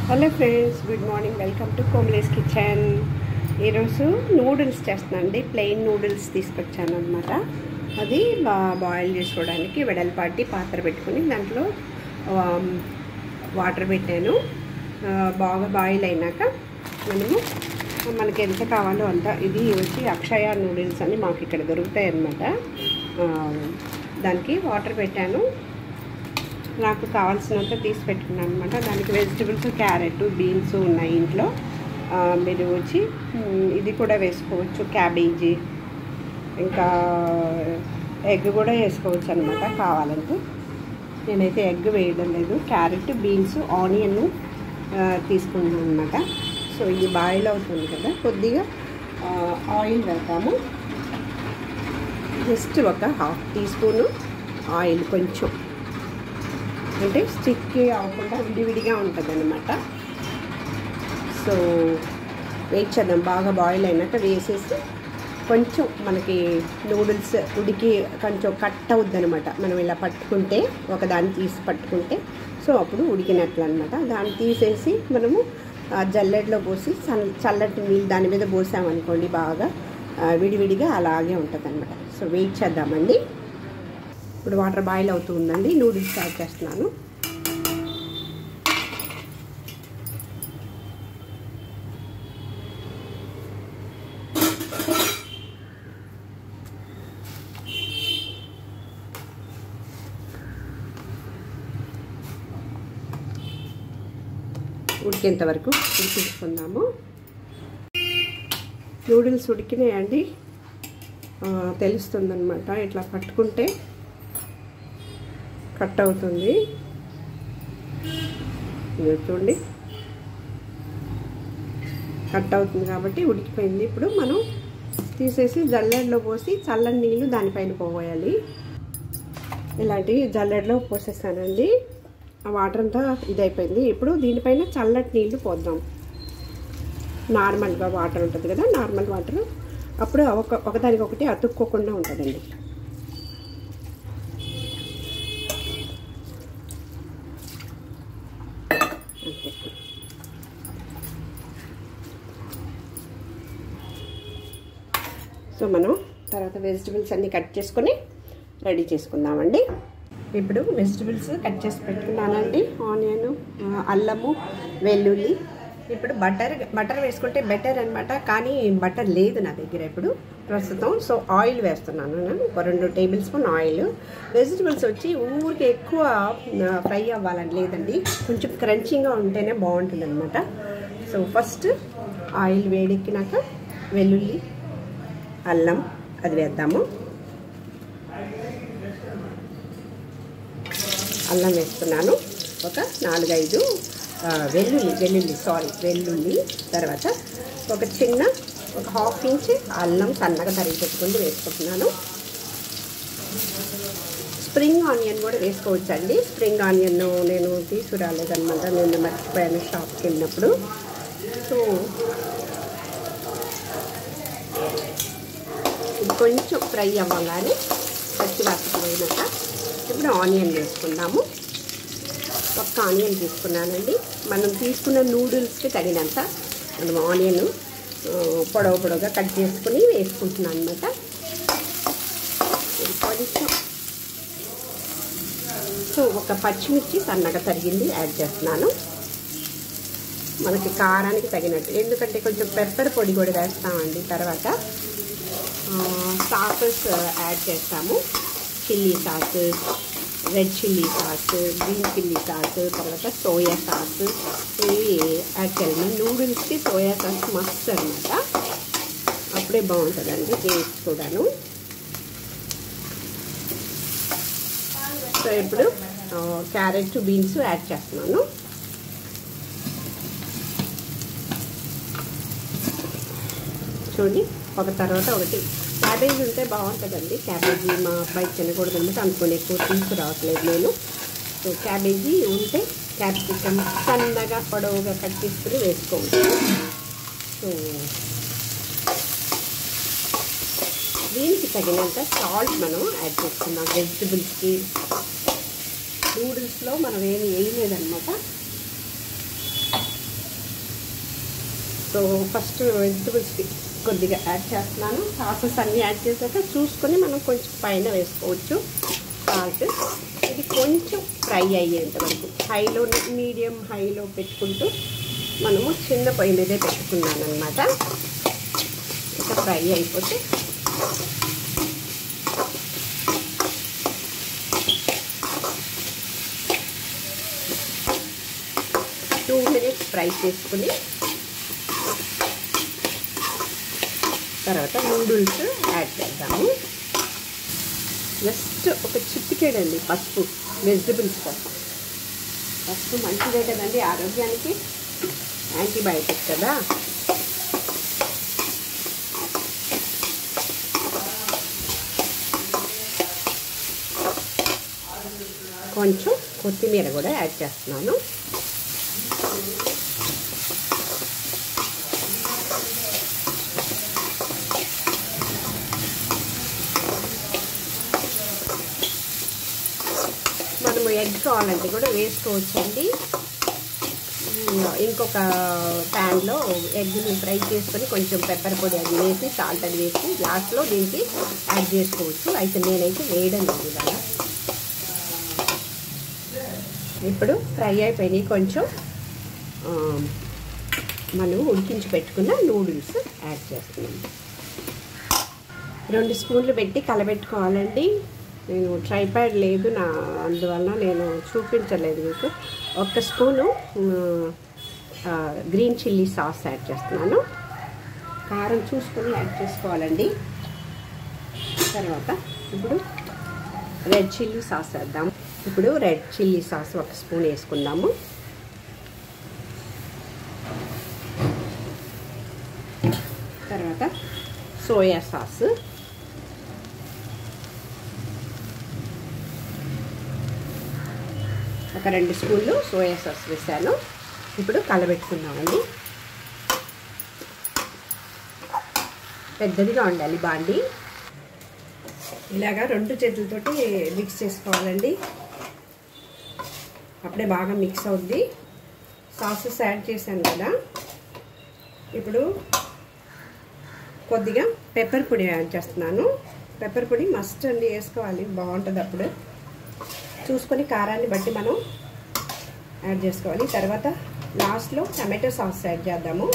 hello friends good morning welcome to కోమ్లేస్ kitchen ఈరోజు noodles చేస్తున్నానండి ప్లెయిన్ నూడిల్స్ తీసుకొచ్చాను అనమాట అది బా బాయిల్ చేసుకోవడానికి వెడల్పాటి పాత్ర పెట్టుకుని దాంట్లో ఆమ్, వాటర్ పెట్టాను ఆ, బాగా బాయిల్ అయినాక మనము మనకి ఎంత కావాలో అంత ఇది వచ్చి అక్షయ నూడిల్స్ అని మాకు ఇక్కడ దొరుకుతాయి అన్నమాట ఆ, దానికి వాటర్ పెట్టాను నాకు కావాల్సినంత తీసి పెట్టుకున్నాను అనమాట దానికి వెజిటబుల్స్ క్యారెట్ బీన్స్ ఉన్నాయి ఇంట్లో ఆ, మీరు వచ్చి మ్, ఇది కూడా వేసుకోవచ్చు క్యాబేజీ ఇంకా ఎగ్ కూడా వేసుకోవచ్చు అనమాట కావాలంటే నేనైతే ఎగ్ వేయడం లేదు క్యారెట్ బీన్స్ ఆనియన్ తీసుకున్నాను అనమాట సో ఇది బాయిల్ అవుతుంది కదా కొద్దిగా ఆ, ఆయిల్ వేద్దాము జస్ట్ ఒక హాఫ్ టీ స్పూను ఆయిల్ కొంచెం అంటే స్టిక్ అవ్వకుండా విడివిడిగా ఉంటుంది అనమాట సో వెయిట్ చేద్దాం బాగా బాయిల్ అయినాక వేసేసి కొంచెం మనకి నూడిల్స్ ఉడికి కొంచెం కట్ అవుద్ది అనమాట మనం ఇలా పట్టుకుంటే ఒకదాన్ని తీసి పట్టుకుంటే సో అప్పుడు ఉడికినట్లు అనమాట దాన్ని తీసేసి మనము ఆ, జల్లెడలో పోసి చల్ చల్లటి నీళ్ళు దాని మీద పోసామనుకోండి బాగా ఆ, విడివిడిగా అలాగే ఉంటుంది అనమాట సో వెయిట్ చేద్దామండి ఇప్పుడు వాటర్ బాయిల్ అవుతుందండి నూడిల్స్ యాడ్ చేస్తున్నాను ఉడికేంత వరకు ఉడికించుకుందాము నూడిల్స్ ఉడికినాయండి తెలుస్తుందన్నమాట ఇట్లా పట్టుకుంటే కట్ అవుతుంది ఇది చూడండి కట్ అవుతుంది కాబట్టి ఉడికిపోయింది ఇప్పుడు మనం తీసేసి జల్లెడలో పోసి చల్లని నీళ్ళు దానిపైన పోయాలి ఇలాంటి జల్లెడలో పోసేసానండి ఆ వాటర్ అంతా ఇదైపోయింది ఇప్పుడు దీనిపైన చల్లటి నీళ్లు పోద్దాం నార్మల్గా వాటర్ ఉంటుంది కదా నార్మల్ వాటర్ అప్పుడు ఒక ఒకదానికొకటి అతుక్కోకుండా ఉంటుందండి అంతే సో మనం తర్వాత వెజిటబుల్స్ అన్నీ కట్ చేసుకొని రెడీ చేసుకుందామండి ఇప్పుడు వెజిటబుల్స్ కట్ చేసి పెట్టుకున్నానండి ఆనియన్ అల్లము వెల్లుల్లి ఇప్పుడు బటర్ బటర్ వేసుకుంటే బెటర్ అనమాట కానీ బటర్ లేదు నా దగ్గర ఇప్పుడు ప్రస్తుతం సో ఆయిల్ వేస్తున్నాను నేను ఒక రెండు టేబుల్ స్పూన్ ఆయిల్ వెజిటబుల్స్ వచ్చి ఊరికి ఎక్కువ ఫ్రై అవ్వాలని లేదండి కొంచెం క్రంచింగ్గా ఉంటేనే బాగుంటుంది అనమాట సో ఫస్ట్ ఆయిల్ వేడెక్కినాక వెల్లుల్లి అల్లం అది వేద్దాము అల్లం వేస్తున్నాను ఒక నాలుగైదు వెల్లుల్లి వెల్లుల్లి సారీ వెల్లుల్లి తర్వాత ఒక చిన్న ఒక హాఫ్ ఇంచ్ అల్లం సన్నగా తరిగి పెట్టుకుని వేసుకుంటున్నాను స్ప్రింగ్ ఆనియన్ కూడా వేసుకోవచ్చండి స్ప్రింగ్ ఆనియన్ నేను తీసుకురాలేదన్నమాట నేను మర్చిపోయాను షాప్కి వెళ్ళినప్పుడు సో ఇది కొంచెం ఫ్రై అవ్వగానే పచ్చి వాసన పోయినాక ఇప్పుడు ఆనియన్ వేసుకుందాము ఒక్క ఆనియన్ తీసుకున్నానండి మనం తీసుకున్న నూడిల్స్కి తగినంత మనం ఆనియన్ పొడవు పొడవుగా కట్ చేసుకుని వేసుకుంటున్నాను అనమాట కొంచెం సో ఒక పచ్చిమిర్చి సన్నగా తరిగింది యాడ్ చేస్తున్నాను మనకి కారానికి తగినట్టు ఎందుకంటే కొంచెం పెప్పర్ పొడి కూడా వేస్తామండి తర్వాత సాసెస్ యాడ్ చేస్తాము chilli sauce red chilli sauce green chilli sauce తర్వాత సోయా సాస్ ఇవి యాడ్ చేయాలి నూడిల్స్కి సోయా సాస్ మస్త్ అనమాట అప్పుడే బాగుంటుందండి టేస్ట్ కూడాను సో ఇప్పుడు క్యారెట్ బీన్స్ యాడ్ చేస్తున్నాను చూడండి ఒక తర్వాత ఒకటి క్యాబేజీ ఉంటే బాగుంటుందండి క్యాబేజీ మా అబ్బాయి తినకూడదు అనమాట అనుకోని ఎక్కువ తీసుకురావట్లేదు నేను సో క్యాబేజీ ఉంటే క్యాప్సికమ్ సన్నగా పొడవుగా కట్ చేసుకుని వేసుకోవచ్చు సో దీనికి తగినంత సాల్ట్ మనం యాడ్ చేసుకున్నాం వెజిటబుల్స్కి నూడిల్స్లో మనం ఏమి వేయలేదన్నమాట సో ఫస్ట్ వెజిటబుల్స్కి కొద్దిగా యాడ్ చేస్తున్నాను సాసెస్ అన్నీ యాడ్ చేశాక చూసుకొని మనం కొంచెం పైన వేసుకోవచ్చు సాల్ట్ ఇది కొంచెం ఫ్రై అయ్యేంత వరకు హైలో మీడియం హైలో పెట్టుకుంటూ మనము చిన్న పొయ్యి మీదే పెట్టుకున్నాను అనమాట ఇంకా ఫ్రై అయిపోతే టూ మినిట్స్ ఫ్రై చేసుకుని తర్వాత నూడిల్స్ యాడ్ చేద్దాము జస్ట్ ఒక చిటికేడండి పసుపు వెజిటబుల్స్ కోసం పసుపు మంచిదే కదండి ఆరోగ్యానికి యాంటీబయాటిక్ కదా కొంచెం కొత్తిమీర కూడా యాడ్ చేస్తున్నాను మనము ఎగ్ కావాలంటే కూడా వేసుకోవచ్చండి ఇంకొక ప్యాన్లో ఎగ్ని ఫ్రై చేసుకొని కొంచెం పెప్పర్ పొడి అది వేసి సాల్ట్ అది వేసి లాస్ట్లో దీనికి యాడ్ చేసుకోవచ్చు అయితే నేనైతే వేయడం లేదు ఇవాళ ఇప్పుడు ఫ్రై అయిపోయినాయి కొంచెం మనం ఉడికించి పెట్టుకున్న నూడిల్స్ యాడ్ చేస్తున్నాం రెండు స్పూన్లు పెట్టి కలబెట్టుకోవాలండి నేను ట్రైప్యాడ్ లేదు నా అందువల్ల నేను చూపించలేదు మీకు ఒక spoon green chilli sauce add చేస్తున్నాను కారం చూసుకొని యాడ్ చేసుకోవాలండి తర్వాత ఇప్పుడు రెడ్ చిల్లీ సాస్ వేద్దాం ఇప్పుడు రెడ్ చిల్లీ సాస్ ఒక స్పూన్ వేసుకుందాము తర్వాత సోయా సాస్ ఒక రెండు స్పూన్లు సోయా సాస్ వేసాను ఇప్పుడు కలబెట్టుకుందామండి పెద్దదిగా ఉండాలి బాండి ఇలాగా రెండు చేతులతోటి మిక్స్ చేసుకోవాలండి అప్పుడే బాగా మిక్స్ అవుద్ది సాసెస్ యాడ్ చేశాను కదా ఇప్పుడు కొద్దిగా పెప్పర్ పొడి యాడ్ చేస్తున్నాను పెప్పర్ పొడి మస్ట్ అండి వేసుకోవాలి బాగుంటుంది అప్పుడు చూసుకొని కారాన్ని బట్టి మనం యాడ్ చేసుకోవాలి తర్వాత లాస్ట్లో టమాటో సాస్ యాడ్ చేద్దాము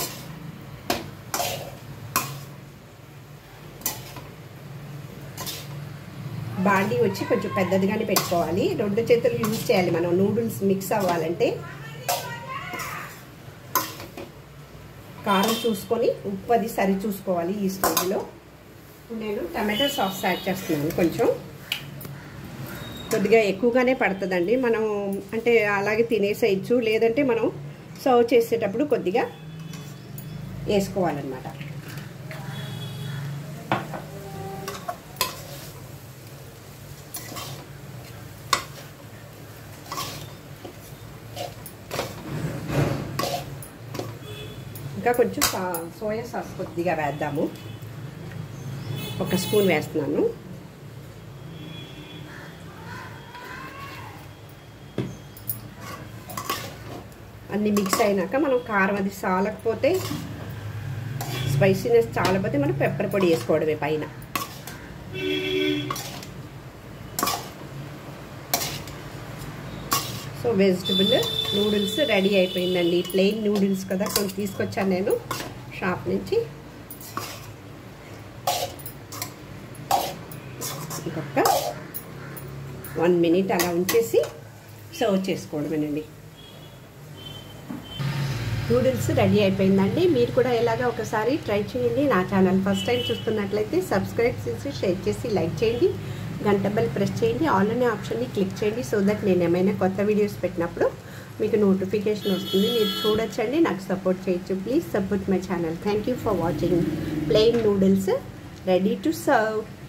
బాండీ వచ్చి కొంచెం పెద్దదిగానే పెట్టుకోవాలి రెండు చేతులు యూజ్ చేయాలి మనం నూడిల్స్ మిక్స్ అవ్వాలంటే కారం చూసుకొని ఉప్పు అది సరి చూసుకోవాలి ఈ స్టేజ్లో నేను టమాటో సాస్ యాడ్ చేస్తున్నాను కొంచెం కొద్దిగా ఎక్కువగానే పడుతుందండి మనం అంటే అలాగే తినేసేయచ్చు లేదంటే మనం సర్వ్ చేసేటప్పుడు కొద్దిగా వేసుకోవాలన్నమాట ఇంకా కొంచెం సోయా సాస్ కొద్దిగా వేద్దాము ఒక స్పూన్ వేస్తున్నాను అన్నీ మిక్స్ అయినాక మనం కారం అది చాలకపోతే స్పైసీనెస్ చాలకపోతే మనం పెప్పర్ పొడి వేసుకోవడమే పైన సో వెజిటబుల్ నూడిల్స్ రెడీ అయిపోయిందండి ప్లెయిన్ నూడిల్స్ కదా కొంచెం తీసుకొచ్చాను నేను షాప్ నుంచి ఇంకొక వన్ మినిట్ అలా ఉంచేసి సర్వ్ చేసుకోవడమేనండి నూడిల్స్ రెడీ అయిపోయిందండి మీరు కూడా ఎలాగా ఒకసారి ట్రై చేయండి నా ఛానల్ ఫస్ట్ టైం చూస్తున్నట్లయితే సబ్స్క్రైబ్ చేసి షేర్ చేసి లైక్ చేయండి గంట బెల్ ప్రెస్ చేయండి ఆల్ అనే ఆప్షన్ని క్లిక్ చేయండి సో దట్ నేను ఏమైనా కొత్త వీడియోస్ పెట్టినప్పుడు మీకు నోటిఫికేషన్ వస్తుంది మీరు చూడొచ్చండి నాకు సపోర్ట్ చేయొచ్చు please support my channel thank you for watching plain noodles ready to serve